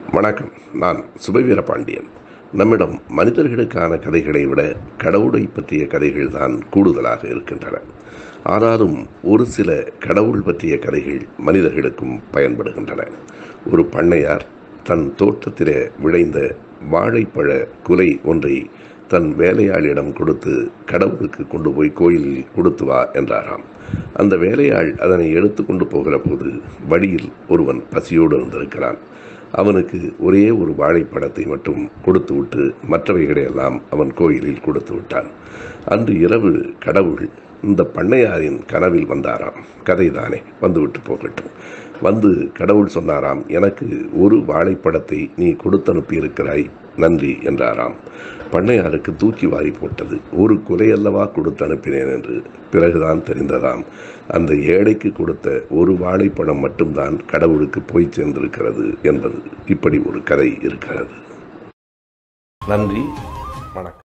வணக்கம் நான் சுபவீர பாண்டியன் நம்மிடம் மனிதர்களுக்கான கதைகளை விட கடவுளை பற்றிய கதைகள் தான் கூடுதலாக இருக்கின்றன ஆனாலும் ஒரு சில கடவுள் பற்றிய கதைகள் மனிதர்களுக்கும் பயன்படுகின்றன ஒரு பண்ணையார் தன் தோட்டத்திலே விளைந்த வாழைப்பழ குலை ஒன்றை தன் வேலையாளிடம் கொடுத்து கடவுளுக்கு கொண்டு போய் கோயிலில் கொடுத்து வா என்றாராம் அந்த வேலையாள் அதனை எடுத்து கொண்டு போகிற போது வழியில் ஒருவன் பசியோடு இருந்திருக்கிறான் அவனுக்கு ஒரே ஒரு வாழைப்பழத்தை மட்டும் கொடுத்து விட்டு மற்றவைகளை எல்லாம் அவன் கோயிலில் கொடுத்து விட்டான் அன்று இரவு கடவுள் இந்த பண்ணையாரின் கனவில் வந்தாராம் கதைதானே வந்துவிட்டு போகட்டும் வந்து கடவுள் சொன்னாராம் எனக்கு ஒரு வாழைப்பழத்தை நீ கொடுத்து அனுப்பியிருக்கிறாய் நன்றி என்றாராம் பண்ணையாருக்கு தூக்கி வாரி போட்டது ஒரு குலையல்லவா கொடுத்து அனுப்பினேன் என்று பிறகுதான் தெரிந்ததாம் அந்த ஏழைக்கு கொடுத்த ஒரு வாழைப்பழம் மட்டும்தான் கடவுளுக்கு போய் சேர்ந்திருக்கிறது என்பது இப்படி ஒரு கதை இருக்கிறது நன்றி வணக்கம்